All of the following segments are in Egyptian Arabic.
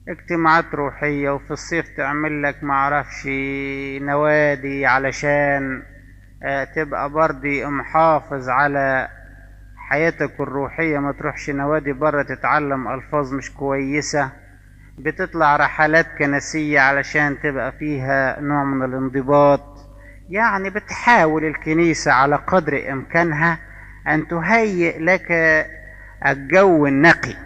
اجتماعات روحية وفي الصيف تعمل لك معرفش نوادي علشان آه، تبقى برضي محافظ على حياتك الروحية ما تروحش نوادي بره تتعلم ألفاظ مش كويسة بتطلع رحلات كنسية علشان تبقى فيها نوع من الانضباط يعني بتحاول الكنيسة على قدر إمكانها أن تهيئ لك الجو النقي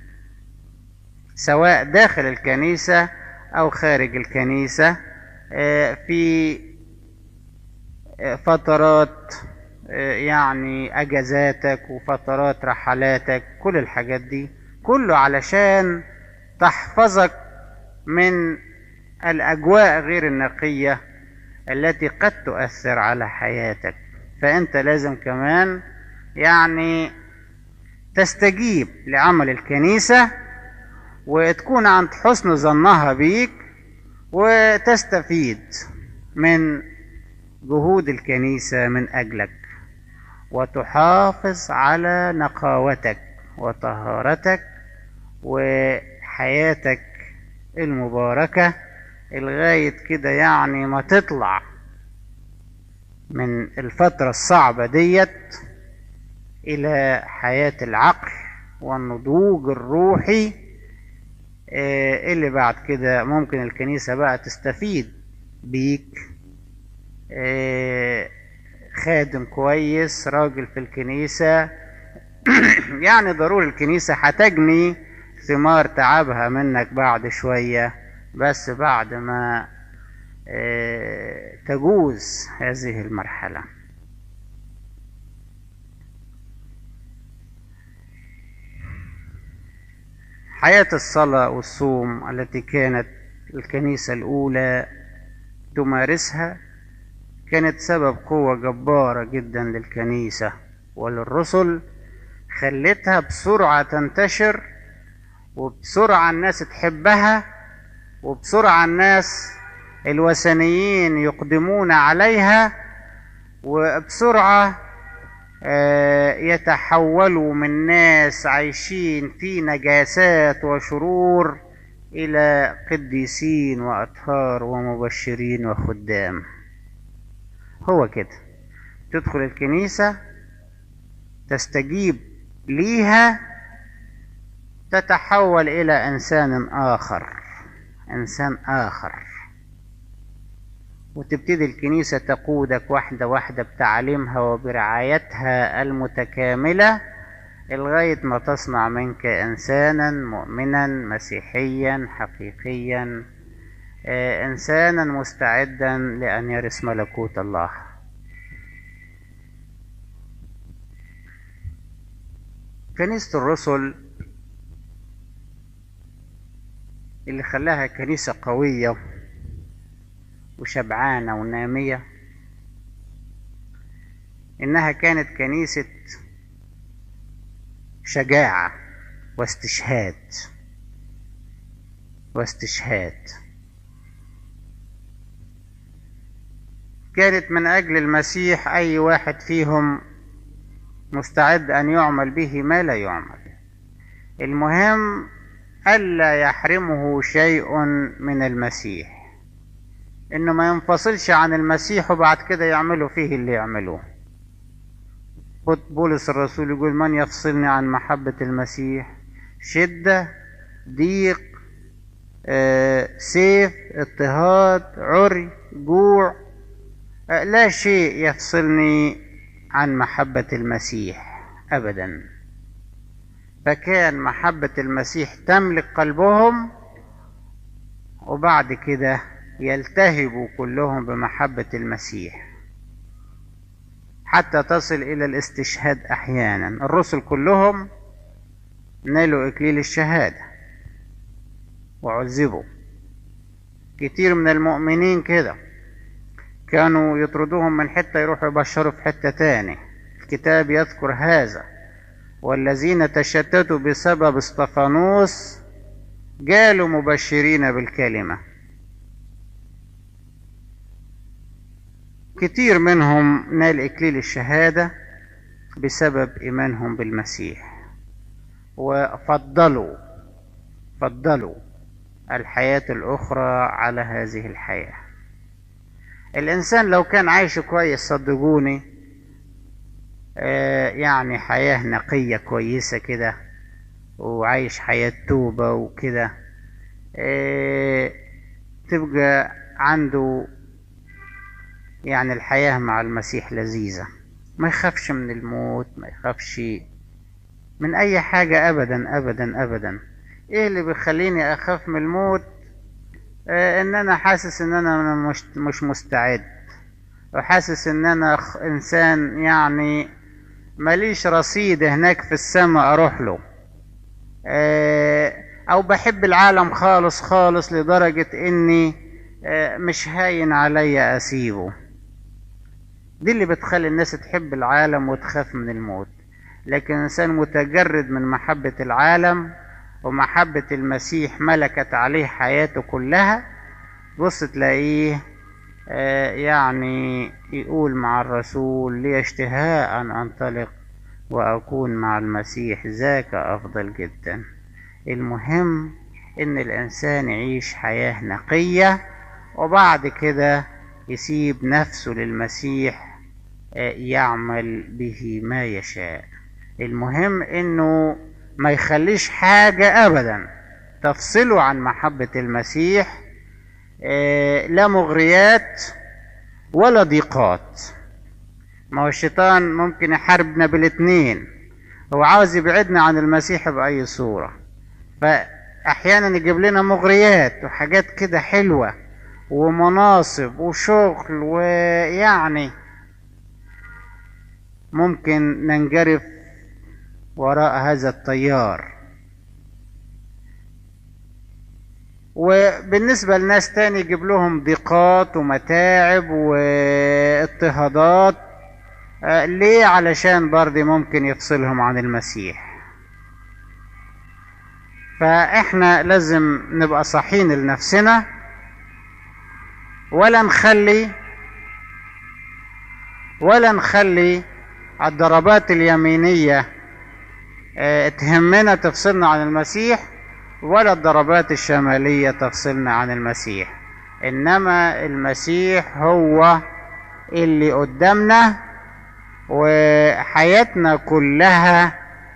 سواء داخل الكنيسة أو خارج الكنيسة آه، في آه، فترات آه، يعني أجازاتك وفترات رحلاتك كل الحاجات دي كله علشان تحفظك من الأجواء غير النقية التي قد تؤثر على حياتك فأنت لازم كمان يعني تستجيب لعمل الكنيسة وتكون عند حسن ظنها بيك وتستفيد من جهود الكنيسة من أجلك وتحافظ على نقاوتك وطهارتك وحياتك المباركة لغاية كده يعني ما تطلع من الفترة الصعبة ديت إلى حياة العقل والنضوج الروحي آه، اللي بعد كده ممكن الكنيسة بقى تستفيد بيك آه، خادم كويس راجل في الكنيسة يعني ضروري الكنيسة هتجني ثمار تعبها منك بعد شوية بس بعد ما آه، تجوز هذه المرحلة حياة الصلاة والصوم التي كانت الكنيسة الأولى تمارسها كانت سبب قوة جبارة جدا للكنيسة وللرسل خلتها بسرعة تنتشر وبسرعة الناس تحبها وبسرعة الناس الوثنيين يقدمون عليها وبسرعة آه، يتحولوا من ناس عايشين في نجاسات وشرور إلى قديسين وأطهار ومبشرين وخدام هو كده تدخل الكنيسة تستجيب ليها تتحول إلى إنسان آخر إنسان آخر وتبتدي الكنيسة تقودك واحدة واحدة بتعليمها وبرعايتها المتكاملة لغاية ما تصنع منك إنسانا مؤمنا مسيحيا حقيقيا آه، إنسانا مستعدا لأن يرث ملكوت الله كنيسة الرسل اللي خلاها كنيسة قوية وشبعانة ونامية إنها كانت كنيسة شجاعة واستشهاد واستشهاد كانت من أجل المسيح أي واحد فيهم مستعد أن يعمل به ما لا يعمل المهم ألا يحرمه شيء من المسيح إنه ما ينفصلش عن المسيح وبعد كده يعملوا فيه اللي يعملوه بولس الرسول يقول من يفصلني عن محبة المسيح شدة ضيق آه، سيف اضطهاد عري جوع آه، لا شيء يفصلني عن محبة المسيح أبدا فكان محبة المسيح تملك قلبهم وبعد كده يلتهبوا كلهم بمحبة المسيح حتى تصل إلى الاستشهاد أحيانا الرسل كلهم نالوا إكليل الشهادة وعذبوا كتير من المؤمنين كده كانوا يطردوهم من حتة يروحوا يبشروا في حتة تاني الكتاب يذكر هذا والذين تشتتوا بسبب اسطفانوس جالوا مبشرين بالكلمة كتير منهم نال إكليل الشهادة بسبب إيمانهم بالمسيح وفضلوا فضلوا الحياة الأخرى على هذه الحياة الإنسان لو كان عايش كويس صدقوني آه يعني حياة نقية كويسة كده وعايش حياة توبة وكده آه تبقى عنده يعني الحياة مع المسيح لذيذة ما يخافش من الموت ما يخافش من أي حاجة أبدا أبدا أبدا إيه اللي بيخليني أخاف من الموت آه إن أنا حاسس إن أنا مش, مش مستعد وحاسس إن أنا إنسان يعني ماليش رصيد هناك في السماء أروح له آه أو بحب العالم خالص خالص لدرجة إني آه مش هاين عليا أسيبه دي اللي بتخلي الناس تحب العالم وتخاف من الموت لكن إنسان متجرد من محبة العالم ومحبة المسيح ملكت عليه حياته كلها بص تلاقيه آه يعني يقول مع الرسول لي اشتهاء أن أنطلق وأكون مع المسيح ذاك أفضل جدا المهم إن الإنسان يعيش حياة نقية وبعد كده يسيب نفسه للمسيح يعمل به ما يشاء المهم انه ما يخليش حاجة ابدا تفصله عن محبة المسيح لا مغريات ولا ضيقات ما هو الشيطان ممكن يحاربنا بالاتنين هو عاوز يبعدنا عن المسيح بأي صورة فأحيانا يجيب لنا مغريات وحاجات كده حلوة ومناصب وشغل ويعني ممكن ننجرف وراء هذا التيار وبالنسبة لناس تاني يجيب لهم ضيقات ومتاعب واضطهادات ليه علشان برضه ممكن يفصلهم عن المسيح فاحنا لازم نبقى صحين لنفسنا ولا نخلي ولا نخلي الضربات اليمينية تهمنا تفصلنا عن المسيح ولا الضربات الشمالية تفصلنا عن المسيح إنما المسيح هو اللي قدامنا وحياتنا كلها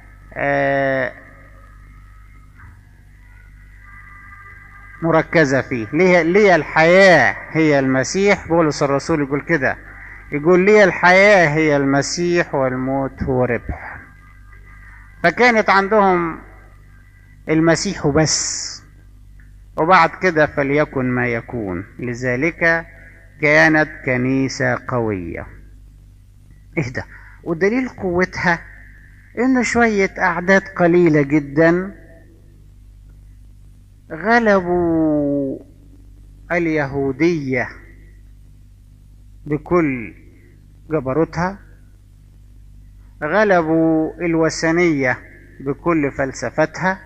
مركزة فيه ليه, ليه الحياة هي المسيح بولس الرسول يقول كده يقول لي الحياة هي المسيح والموت هو ربح فكانت عندهم المسيح بس وبعد كده فليكن ما يكون لذلك كانت كنيسة قوية ايه ده ودليل قوتها ان شوية اعداد قليلة جدا غلبوا اليهودية بكل جبروتها غلبوا الوثنية بكل فلسفتها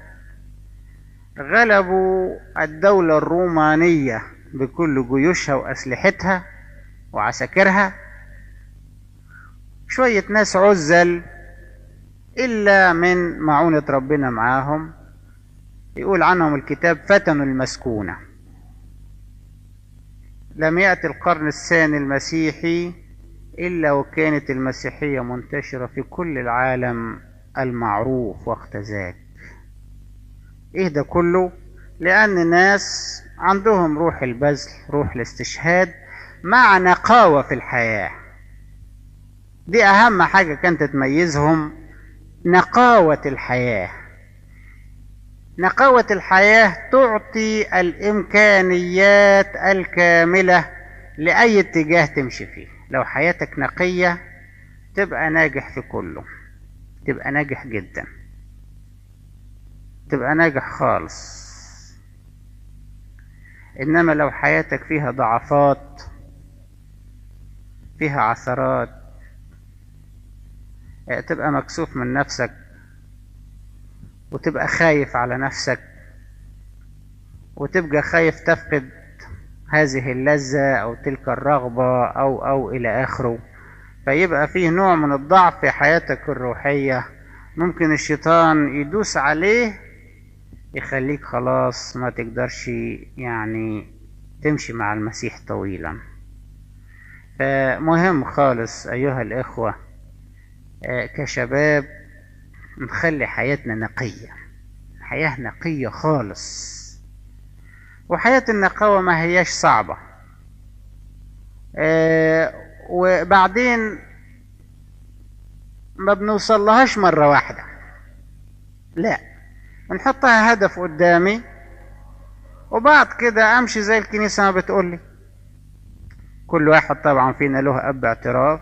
غلبوا الدولة الرومانية بكل جيوشها وأسلحتها وعساكرها شوية ناس عزل إلا من معونة ربنا معاهم يقول عنهم الكتاب فتنوا المسكونة لم يأتي القرن الثاني المسيحي إلا وكانت المسيحية منتشرة في كل العالم المعروف وقت ذاك إيه ده كله لأن ناس عندهم روح البذل روح الاستشهاد مع نقاوة في الحياة دي أهم حاجة كانت تميزهم نقاوة الحياة نقاوة الحياة تعطي الإمكانيات الكاملة لأي اتجاه تمشي فيه لو حياتك نقية تبقى ناجح في كله تبقى ناجح جدا تبقى ناجح خالص إنما لو حياتك فيها ضعفات فيها عثرات تبقى مكسوف من نفسك وتبقى خايف على نفسك وتبقى خايف تفقد هذه اللذة أو تلك الرغبة أو أو إلى آخره فيبقى فيه نوع من الضعف في حياتك الروحية ممكن الشيطان يدوس عليه يخليك خلاص ما تقدرش يعني تمشي مع المسيح طويلا فمهم خالص أيها الإخوة كشباب نخلي حياتنا نقية حياة نقية خالص وحياة النقاوة ما هياش صعبة وبعدين ما بنوصلهاش مرة واحدة لا نحطها هدف قدامي وبعد كده امشي زي الكنيسة ما بتقولي كل واحد طبعا فينا له اب اعتراف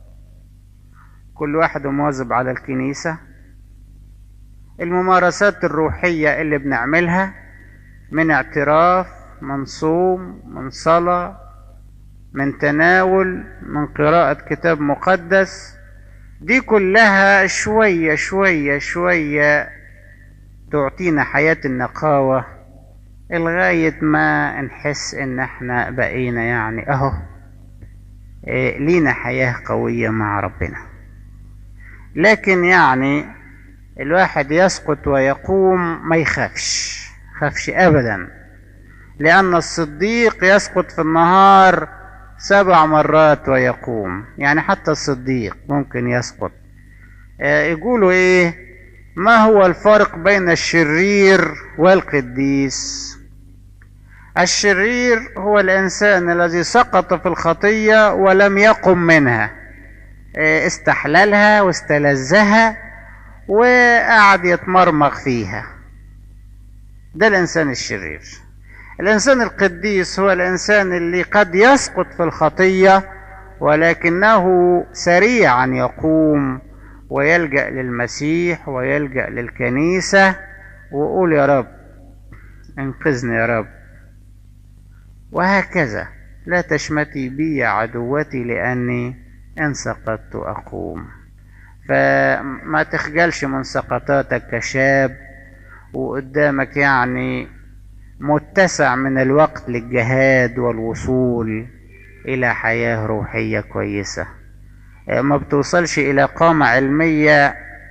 كل واحد مواظب على الكنيسة الممارسات الروحية اللي بنعملها من اعتراف من صوم من صلاة من تناول من قراءة كتاب مقدس دي كلها شوية شوية شوية تعطينا حياة النقاوة لغاية ما نحس ان احنا بقينا يعني اهو إيه لينا حياة قوية مع ربنا لكن يعني الواحد يسقط ويقوم ما يخافش خافش ابدا لان الصديق يسقط في النهار سبع مرات ويقوم يعني حتى الصديق ممكن يسقط آه يقولوا ايه ما هو الفرق بين الشرير والقديس الشرير هو الانسان الذي سقط في الخطيه ولم يقم منها آه استحللها واستلذها وقعد يتمرمغ فيها ده الانسان الشرير الانسان القديس هو الانسان اللي قد يسقط في الخطيه ولكنه سريعا يقوم ويلجا للمسيح ويلجا للكنيسه ويقول يا رب انقذني يا رب وهكذا لا تشمتي بي يا عدوتي لاني ان سقطت اقوم فما تخجلش من سقطاتك كشاب وقدامك يعني متسع من الوقت للجهاد والوصول الى حياه روحيه كويسه ما بتوصلش الى قامه علميه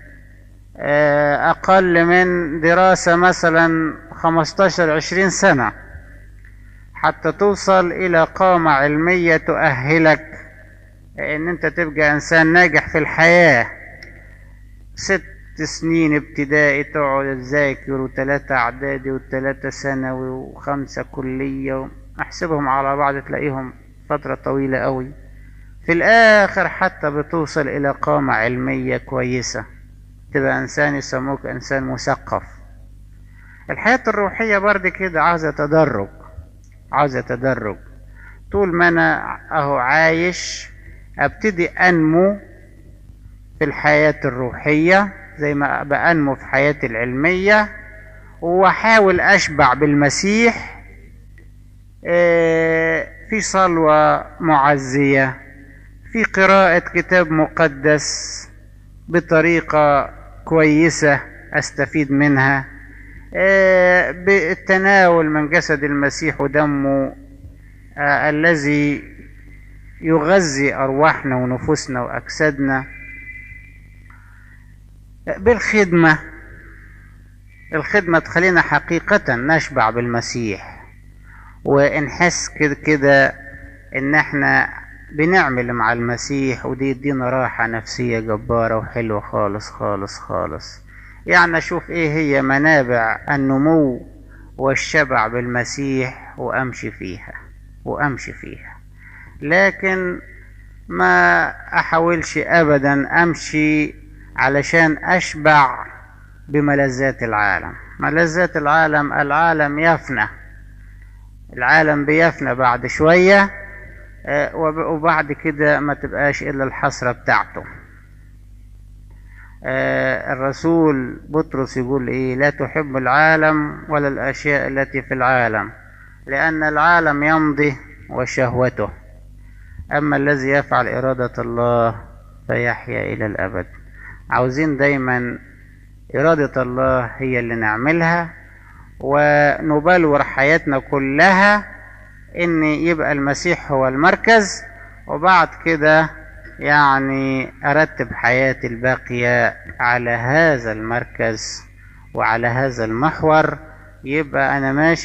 اقل من دراسه مثلا 15 20 سنه حتى توصل الى قامه علميه تؤهلك ان انت تبقى انسان ناجح في الحياه ست سنين ابتدائي تقعد تذاكر وتلاتة اعدادي وتلاتة ثانوي وخمسة كلية احسبهم على بعض تلاقيهم فترة طويلة قوي في الاخر حتى بتوصل الى قامة علمية كويسة تبقى انسان يسموك انسان مثقف الحياة الروحية برضه كده عاوزة تدرج عاوزة تدرج طول ما انا اهو عايش ابتدي انمو في الحياة الروحية زي ما بأنمو في حياتي العلمية وأحاول أشبع بالمسيح في صلوة معزية في قراءة كتاب مقدس بطريقة كويسة أستفيد منها بالتناول من جسد المسيح ودمه الذي يغذي أرواحنا ونفوسنا وأجسادنا بالخدمة الخدمة تخلينا حقيقة نشبع بالمسيح ونحس كده كده ان احنا بنعمل مع المسيح ودي يدينا راحة نفسية جبارة وحلوة خالص خالص خالص يعني اشوف ايه هي منابع النمو والشبع بالمسيح وامشي فيها وامشي فيها لكن ما احاولش ابدا امشي علشان اشبع بملذات العالم ملذات العالم العالم يفنى العالم بيفنى بعد شوية وبعد كده ما تبقاش إلا الحسرة بتاعته الرسول بطرس يقول إيه لا تحب العالم ولا الأشياء التي في العالم لأن العالم يمضي وشهوته أما الذي يفعل إرادة الله فيحيا إلى الأبد عاوزين دايما إرادة الله هي اللي نعملها ونبلور حياتنا كلها إن يبقى المسيح هو المركز وبعد كده يعني أرتب حياتي الباقية على هذا المركز وعلى هذا المحور يبقى انا ماشي